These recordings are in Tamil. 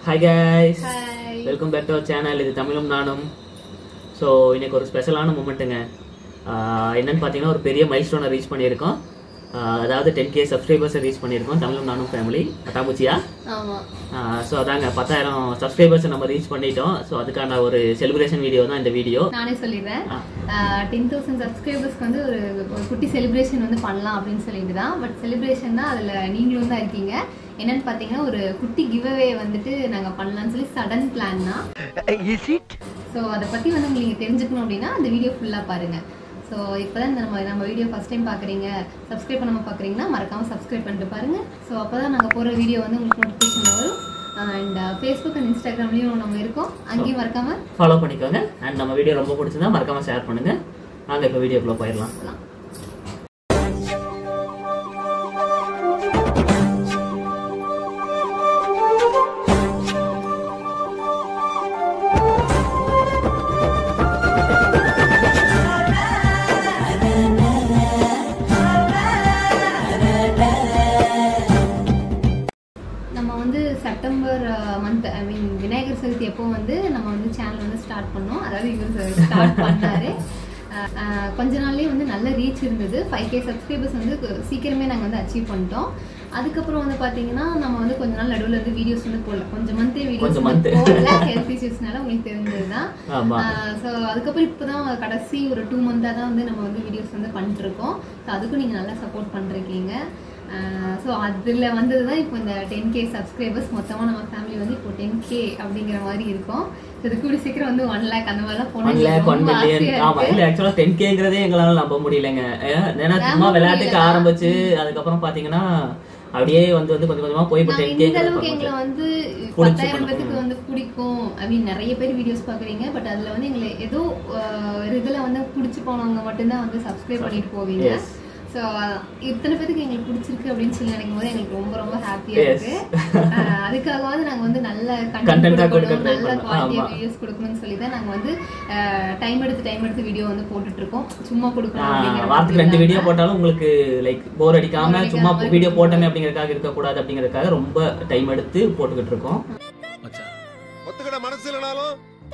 Hi guys hi welcome back to our channel இது தமிழும் நானும் ஸோ இன்னைக்கு ஒரு ஸ்பெஷலான மூமெண்ட்டுங்க என்னன்னு பார்த்தீங்கன்னா ஒரு பெரிய மைல் ஸ்டோனை ரீச் பண்ணியிருக்கோம் ஆஹ் அதாவது டென் கே சப்ஸ்கிரைபர்ஸை ரீச் பண்ணியிருக்கோம் தமிழும் நானும் ஃபேமிலி அட்டாம்பூச்சியா ஆமா ஸோ அதாங்க பத்தாயிரம் சப்ஸ்கிரைபர்ஸை நம்ம ரீச் பண்ணிட்டோம் ஸோ அதுக்கான ஒரு செலிப்ரேஷன் வீடியோ தான் இந்த வீடியோ நானே சொல்லிடுறேன் ஆ. டென் தௌசண்ட் சப்ஸ்கிரைபர்ஸ்க்கு வந்து ஒரு ஒரு குட்டி செலிப்ரேஷன் வந்து பண்ணலாம் அப்படின்னு சொல்லிட்டு தான் பட் செலிப்ரேஷன் தான் அதில் நீங்களும் தான் இருக்கீங்க என்னன்னு பார்த்தீங்கன்னா ஒரு குட்டி கிவ்அவே வந்துட்டு நாங்கள் பண்ணலாம்னு சொல்லி சடன் பிளான் தான் ஸோ அதை பற்றி வந்து உங்களுக்கு தெரிஞ்சுக்கணும் அப்படின்னா அந்த வீடியோ ஃபுல்லாக பாருங்கள் ஸோ இப்போ தான் நம்ம நம்ம வீடியோ ஃபஸ்ட் டைம் பார்க்குறீங்க சப்ஸ்கிரைப் பண்ணாமல் பார்க்குறீங்கன்னா மறக்காமல் சப்ஸ்கிரைப் பண்ணிட்டு பாருங்கள் ஸோ அப்போ தான் நாங்கள் போகிற வீடியோ வந்து உங்களுக்கு நோட்டிஃபிகேஷன் வரும் அண்ட் ஃபேஸ்புக் அண்ட் இன்ஸ்டாகிராம்லேயும் நம்ம இருக்கோம் அங்கேயும் மறக்காமல் ஃபாலோ பண்ணிக்கோங்க அண்ட் நம்ம வீடியோ ரொம்ப பிடிச்சிருந்தா மறக்காம ஷேர் பண்ணுங்க வாங்க இப்போ வீடியோக்குள்ளே போயிடலாம் போகலாம் நம்ம வந்து September month I mean Vinayagar Chathurthi எப்போ வந்து நம்ம வந்து சேனல் வந்து ஸ்டார்ட் பண்ணோம் அதாவது இவர் ஸ்டார்ட் பண்ணாரு அஹ், அஹ், கொஞ்ச நாள்லயே வந்து நல்ல ரீச் இருந்தது ஃபைவ் கே சப்ஸ்கிரைபர்ஸ் வந்து கு- சீக்கிரமே நாங்கள் வந்து அச்சீவ் பண்ணிட்டோம் அதுக்கப்புறம் வந்து பார்த்தீங்கன்னா நம்ம வந்து கொஞ்ச நாள் நடுவில் வந்து வீடியோஸ் வந்து போடல கொஞ்சம் மந்தே வீடியோஸ் கொஞ்சம் வந்து month. போடல ஹெல்த் இஷ்யூஸ்னால உங்களுக்கு தெரிஞ்சது தான் ஆமா ஸோ அதுக்கப்புறம் இப்போ தான் கடைசி ஒரு டூ மந்தாக தான் வந்து நம்ம வந்து வீடியோஸ் வந்து பண்ணிட்டு இருக்கோம் ஸோ அதுக்கும் நீங்கள் நல்லா சப்போர்ட் பண்ணிருக்கீங்க ஸோ அதில் வந்தது தான் இப்போ இந்த டென் கே சப்ஸ்கிரைபர்ஸ் மொத்தமாக நம்ம ஃபேமிலி வந்து இப்போ டென் கே அப்படிங்கிற மாதிரி இருக்கும் ஸோ இது கூடி சீக்கிரம் வந்து ஒன் லேக் அந்த மாதிரிலாம் ஒன் போனோம் லேக் ஒன் மில்லியன் ஆமா இல்ல ஆக்சுவலா டென் கேங்கிறதே எங்களால நம்ப முடியலங்க ஏன், ஏன்னா சும்மா விளையாட்டுக்கு ஆரம்பிச்சு அதுக்கப்புறம் பாத்தீங்கன்னா அப்படியே வந்து வந்து கொஞ்சம் கொஞ்சமா போய் இப்போ நாங்க டென் இந்த அளவுக்கு கே எங்களை வந்து புடிச்சு பத்தாயிரம் பண்ணோம். பேத்துக்கு வந்து பிடிக்கும் ஐ மீன் நிறைய பேர் வீடியோஸ் பாக்குறீங்க பட் அதுல வந்து எங்களை ஏதோ அஹ், ஒரு இதுல வந்து பிடிச்சி போனவங்க மட்டும்தான் வந்து சப்ஸ்கிரைப் பண்ணிட்டு போவீங்க Yes. ஸோ இத்தனை பேத்துக்கு எங்களுக்கு பிடிச்சிருக்கு அப்படின்னு சொல்லி நினைக்கும் போது எங்களுக்கு ரொம்ப ரொம்ப ஹாப்பியா Yes. இருக்கு அஹ், அதுக்காகவாவது நாங்க வந்து நல்ல Content கண்டென்ட் ஆ கொடுக்க கொடுக்கணும் try நல்ல பண்ணோம். குவாலிட்டியா ஆமா. வீடியோஸ் கொடுக்கணும்னு சொல்லி தான் நாங்க வந்து டைம் எடுத்து டைம் எடுத்து வீடியோ வந்து போட்டுட்டு இருக்கோம் சும்மா கொடுக்கணும் அப்படிங்கிற வாரத்துக்கு மாதிரி ரெண்டு வீடியோ இல்லாம. போட்டாலும் உங்களுக்கு லைக் போர் அடிக்காம Bore சும்மா அடிக்காம வீடியோ போட்டோமே அப்படிங்கறதுக்காக இருக்கக்கூடாது அப்படிங்கறதுக்காக ரொம்ப டைம் எடுத்து போட்டுக்கிட்டு இருக்கோம் ஒத்துக்கிட மனசு இல்லைனாலும்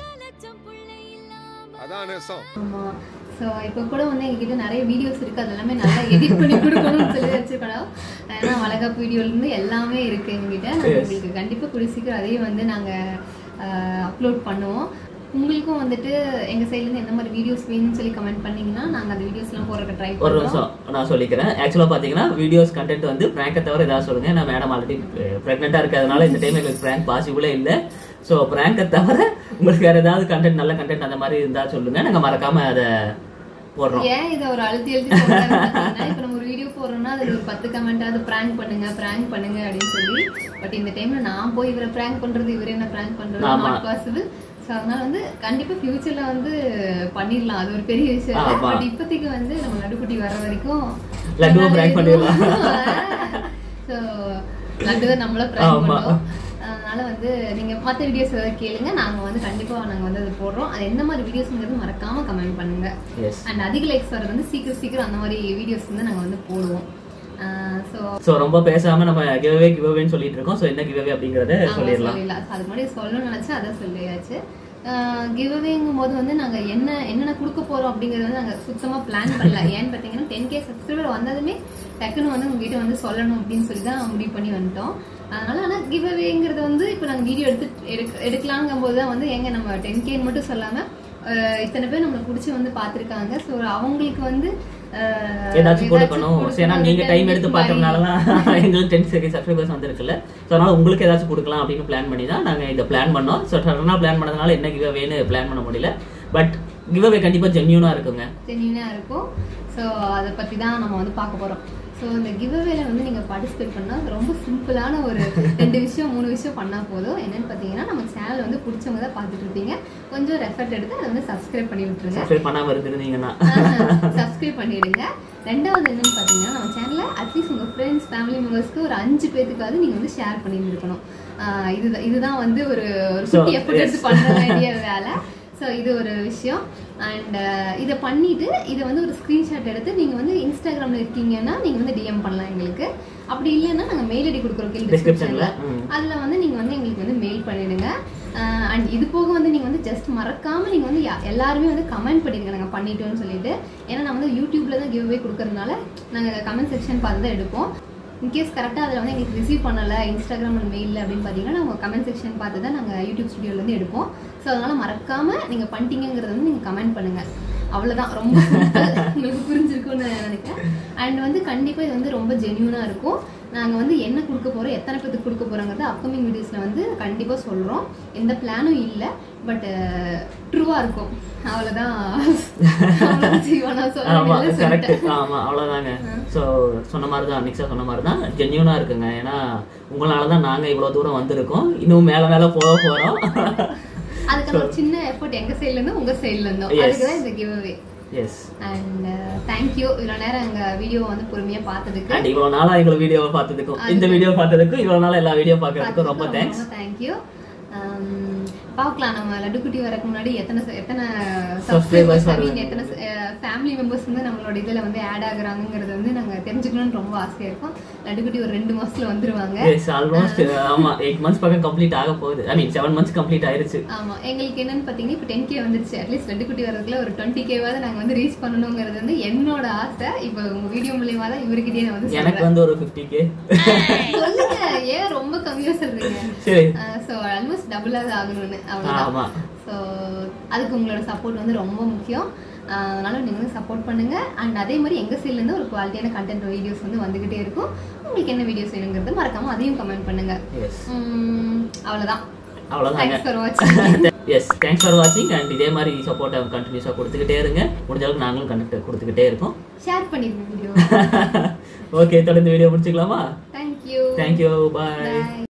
அதான் நேசம் ஆமா ஸோ இப்போ கூட வந்து எங்ககிட்ட நிறைய வீடியோஸ் இருக்கு அது எல்லாமே நல்லா எடிட் பண்ணி கொடுக்கணும்னு சொல்லி வச்சிருக்கோம் ஏன்னா வளகாப்பு வீடியோல இருந்து எல்லாமே இருக்கு எங்ககிட்ட நாங்கள் Yes. உங்களுக்கு கண்டிப்பா கூடிய சீக்கிரம் அதையும் வந்து நாங்க அப்லோட் பண்ணுவோம் உங்களுக்கும் வந்துட்டு எங்க சைட்ல இருந்து எந்த மாதிரி வீடியோஸ் வேணும்னு சொல்லி கமெண்ட் பண்ணீங்கன்னா நாங்க அந்த வீடியோஸ் எல்லாம் போடுறதுக்கு ட்ரை ஒரு பண்ணுவோம் நிமிஷம் நான் சொல்லிக்கிறேன் ஆக்சுவலா பாத்தீங்கன்னா வீடியோஸ் கண்டென்ட் வந்து பிராங்கை தவிர ஏதாவது சொல்லுங்க நான் மேடம் ஆல்ரெடி பிரெக்னெண்டா இருக்கிறதுனால இந்த டைம் எங்களுக்கு பிராங்க் பாசிபிளே இல்ல சோ பிராங்கை தவிர உங்களுக்கு வேற ஏதாவது கண்டென்ட் நல்ல கண்டென்ட் அந்த மாதிரி இருந்தா சொல்லுங்க நாங்க மறக்காம அதை போடுறோம் ஏன் இதை ஒரு அழுத்தி அழுத்தி சொல்றாங்க பார்த்தீங்கன்னா, இப்ப நம்ம ஒரு வீடியோ போடுறோம்னா அதுல ஒரு பத்து கமெண்டாவது பிராங்க் பண்ணுங்க பிராங்க் பண்ணுங்க அப்படின்னு சொல்லி பட் இந்த டைம்ல நான் போய் இவரை பிராங்க் பண்றது இவரே என்ன பிராங்க் பண்றது ஆமா. நாட் பாசிபிள் ஸோ அதனால வந்து கண்டிப்பா ஃபியூச்சர்ல வந்து பண்ணிடலாம் அது ஒரு பெரிய விஷயம் இல்லை ஆமா. பட் இப்போதைக்கு வந்து நம்ம நடுக்குட்டி வர வரைக்கும் லட்டுவை prank பண்ணிடலாம். ஸோ லட்டு தான் நம்மள பிராங்க் ஆமா. பண்ணுவோம் அதனால வந்து நீங்க மத்த வீடியோஸ் ஏதாவது கேளுங்க நாங்க வந்து கண்டிப்பா நாங்க வந்து அது போடுறோம் அது எந்த மாதிரி வீடியோஸ்ங்கிறது மறக்காம கமெண்ட் பண்ணுங்க எஸ் அண்ட் அதிக லைக்ஸ் வரது வந்து சீக்கிரம் சீக்கிரம் அந்த மாதிரி வீடியோஸ் வந்து நாங்கள் வந்து போடுவோம் ஸோ சோ ரொம்ப பேசாம நம்ம கிவ்அவே கிவ்அவேன்னு சொல்லிட்டு இருக்கோம் சோ என்ன கிவ்அவே அப்படிங்கறத சொல்லிடலாம் சொல்லிடலாம் அதுக்கு முன்னாடி சொல்லணும்னு நினச்சா அதை சொல்லியாச்சு கிவ்அவேங்கும் போது வந்து நாங்கள் என்ன என்னென்ன கொடுக்க போகிறோம் அப்படிங்கிறது வந்து நாங்கள் சுத்தமாக பிளான் பண்ணல ஏன்னு பார்த்தீங்கன்னா டென் கே சப்ஸ்கிரைபர் வந்ததுமே டக்குன்னு வந்து உங்ககிட்ட வந்து சொல்லணும் அப்படின்னு சொல்லி தான் முடிவு பண்ணி வந்துட்டோம் அதனால ஆனால் கிவ்அவேங்கிறது வந்து இப்போ நாங்கள் வீடியோ எடுத்து எடுக்க எடுக்கலாங்கும் போது தான் வந்து எங்க நம்ம டென் கேன்னு மட்டும் சொல்லாமல் இத்தனை பேர் நம்மளை பிடிச்சி வந்து பார்த்துருக்காங்க ஸோ அவங்களுக்கு வந்து அஹ், ஏதாச்சும் கொடுக்கணும் கொடுக்கணும், ஏன்னா நீங்க return டைம் எடுத்து gift பார்த்ததுனால தான் எங்களுக்கு டென் செகண்ட் சப்ஸ்கிரைபர்ஸ் வந்திருக்குல்ல ஸோ அதனால உங்களுக்கு ஏதாச்சும் கொடுக்கலாம் அப்படின்னு பிளான் பண்ணி தான் நாங்க இதை பிளான் பண்ணோம் ஸோ சடனாக பிளான் பண்ணதுனால என்ன கிவ் அவேன்னு பிளான் பண்ண முடியல பட் கிவ் அவே கண்டிப்பா ஜென்யூனா இருக்குங்க ஜென்யூனாக இருக்கும் ஸோ அதை பற்றி தான் நம்ம வந்து பார்க்க போகிறோம் ஸோ இந்த கிவ்அவேல வந்து நீங்கள் பார்ட்டிசிபேட் பண்ணால் ரொம்ப சிம்பிளான ஒரு ரெண்டு விஷயம் மூணு விஷயம் பண்ணால் போதும் என்னன்னு பார்த்தீங்கன்னா நம்ம சேனல் வந்து பிடிச்சவங்க தான் பார்த்துட்டு இருப்பீங்க கொஞ்சம் ரெஃபர்ட் எடுத்து அதை வந்து சப்ஸ்கிரைப் பண்ணி விட்டுருங்க சப்ஸ்கிரைப் பண்ணாம இருந்திருந்தீங்கன்னா சப்ஸ்கிரைப் பண்ணிடுங்க ரெண்டாவது என்னன்னு பார்த்தீங்கன்னா நம்ம சேனலை அட்லீஸ்ட் உங்கள் ஃப்ரெண்ட்ஸ் ஃபேமிலி மெம்பர்ஸ்க்கு ஒரு அஞ்சு பேத்துக்காவது நீங்கள் வந்து ஷேர் பண்ணியிருந்துருக்கணும் ஆஹ் இதுதான் இதுதான் வந்து ஒரு ஒரு So, குட்டி எஃபர்ட் yes. எடுத்து பண்ண வேண்டிய வேலை ஸோ இது ஒரு விஷயம் அண்ட் இதை பண்ணிட்டு இதை வந்து ஒரு ஸ்க்ரீன்ஷாட் எடுத்து நீங்கள் வந்து இன்ஸ்டாகிராமில் இருக்கீங்கன்னா நீங்கள் வந்து டிஎம் பண்ணலாம் எங்களுக்கு அப்படி இல்லைன்னா நாங்கள் மெயில் ஐடி கொடுக்குறோம் கீழே டிஸ்கிரிப்ஷன்ல டிஸ்கிரிப்ஷனில் அதில் வந்து நீங்கள் வந்து எங்களுக்கு வந்து மெயில் பண்ணிடுங்க அண்ட் இது போக வந்து நீங்கள் வந்து ஜஸ்ட் மறக்காமல் நீங்கள் வந்து யா- எல்லாருமே வந்து கமெண்ட் பண்ணிடுங்க நாங்கள் பண்ணிட்டோம்னு சொல்லிட்டு ஏன்னா நம்ம வந்து யூடியூப்ல தான் கிவ் அவே கொடுக்கறதுனால நாங்கள் கமெண்ட் செக்ஷன் பார்த்து தான் எடுப்போம் இன்கேஸ் கரெக்டாக அதில் வந்து எங்களுக்கு ரிசீவ் பண்ணலை இன்ஸ்டாகிராம் அண்ட் மெயிலில் அப்படின்னு பார்த்தீங்கன்னா நாங்கள் கமெண்ட் செக்ஷன் பார்த்து தான் நாங்கள் யூடியூப் ஸ்டுடியோலேருந்து எடுப்போம் ஸோ அதனால் மறக்காமல் நீங்கள் பண்ணிட்டீங்கிறத வந்து நீங்கள் கமெண்ட் பண்ணுங்கள் அவ்வளோதான் ரொம்ப simple. உங்களுக்கு புரிஞ்சிருக்கும்னு நினைக்கிறேன் அண்ட் வந்து கண்டிப்பாக இது வந்து ரொம்ப ஜென்யூனாக இருக்கும் நாங்கள் வந்து என்ன கொடுக்க போகிறோம் எத்தனை பேத்துக்கு கொடுக்க போகிறோங்கிறத அப்கமிங் வீடியோஸில் வந்து கண்டிப்பாக சொல்கிறோம் எந்த பிளானும் இல்லை பட் ட்ரூவாக இருக்கும் அவ்வளோதான் அவ்வளவுதான் ஜீவனா சொல்ல ஆமா வேண்டியதை கரெக்ட் சொல்லிட்டேன். ஆமா அவ்வளவுதாங்க சோ சொன்ன மாதிரி தான் நிக்ஸா சொன்ன மாதிரி தான் ஜென்யூனா இருக்குங்க ஏன்னா உங்களால தான் நாங்க இவ்வளவு தூரம் வந்திருக்கோம் இன்னும் மேல மேல போக போறோம் அதுக்கான ஒரு சின்ன எஃபோர்ட் எங்க சைடுல இருந்து உங்க சைடுல இருந்தும் Yes. அதுக்கு தான் இந்த giveaways and thank you இவ்வளோ நேரம் எங்க வீடியோ வந்து பொறுமையா பார்த்ததுக்கு அண்ட் இவ்வளவு நாளா எங்களை வீடியோவை பார்த்ததுக்கும் இந்த வீடியோ பார்த்ததுக்கும் இவ்வளவு நாளா எல்லா வீடியோ பார்க்கறதுக்கும் ரொம்ப தேங்க்ஸ் தேங்க்யூ பார்க்கலாம் நம்ம லட்டுக்குட்டி வரக்கு முன்னாடி எத்தனை ச- எத்தனை Subscribers சப்ஸ்கிரைபர்ஸ் ஐ மீன் வருவாங்க. எத்தனை ஃபேமிலி மெம்பர்ஸ் வந்து நம்மளோட இதுல வந்து ஆட் ஆகுறாங்கிறது வந்து நாங்க தெரிஞ்சுக்கணும்னு ரொம்ப ஆசையா இருக்கும் லட்டுக்குட்டி ஒரு ரெண்டு மாசத்துல வந்துருவாங்க எஸ் ஆல்மோஸ்ட் ஆமா எயிட் மந்த்ஸ் பக்கம் கம்ப்ளீட் ஆக போகுது I mean seven months complete ஆயிருச்சு ஆமா எங்களுக்கு என்னன்னு பாத்தீங்கன்னா இப்போ டென் கே வந்துருச்சு அட்லீஸ்ட் ரெண்டு குட்டி வரதுக்குள்ள ஒரு டுவெண்ட்டி கேவாவது நாங்க வந்து ரீச் பண்ணணுங்கிறது வந்து என்னோட ஆசை இப்போ உங்க வீடியோ மூலியமா தான் இவருக்கிட்டே நான் வந்து எனக்கு சொல்றேன் வந்து ஒரு ஃபிஃப்டி கே சொல்லுங்க ஏன் ரொம்ப கம்மியா சொல்றீங்க சரி ஸோ ஆல்மோஸ்ட் டபுளாக ஆகணும்னு அவ்வளோதான் ஆமா ஸோ அதுக்கு உங்களோட சப்போர்ட் வந்து ரொம்ப முக்கியம் ஆஹ் அதனால நீங்கள் வந்து சப்போர்ட் பண்ணுங்க அண்ட் அதே மாதிரி எங்கள் சைட்லேருந்து ஒரு குவாலிட்டியான கண்டென்ட் வீடியோஸ் வந்து வந்துகிட்டே இருக்கும் உங்களுக்கு என்ன வீடியோஸ் வேணுங்கிறது மறக்காம அதையும் கமெண்ட் பண்ணுங்க எஸ் உம், அவ்வளவுதான் அவ்வளவுதாங்க தேங்க்ஸ் ஃபார் வாட்சிங் எஸ் தேங்க்ஸ் ஃபார் வாட்சிங் அண்ட் இதே மாதிரி சப்போர்ட்டை கண்டினியூஸாக கொடுத்துக்கிட்டே இருங்க முடிஞ்ச அளவுக்கு நாங்களும் கண்டக்ட் கொடுத்துக்கிட்டே இருக்கோம் ஷேர் பண்ணிருங்க வீடியோ ஓகே தொடர்ந்து வீடியோ முடிச்சுக்கலாமா தேங்க்யூ தேங்க்யூ பாய் பாய்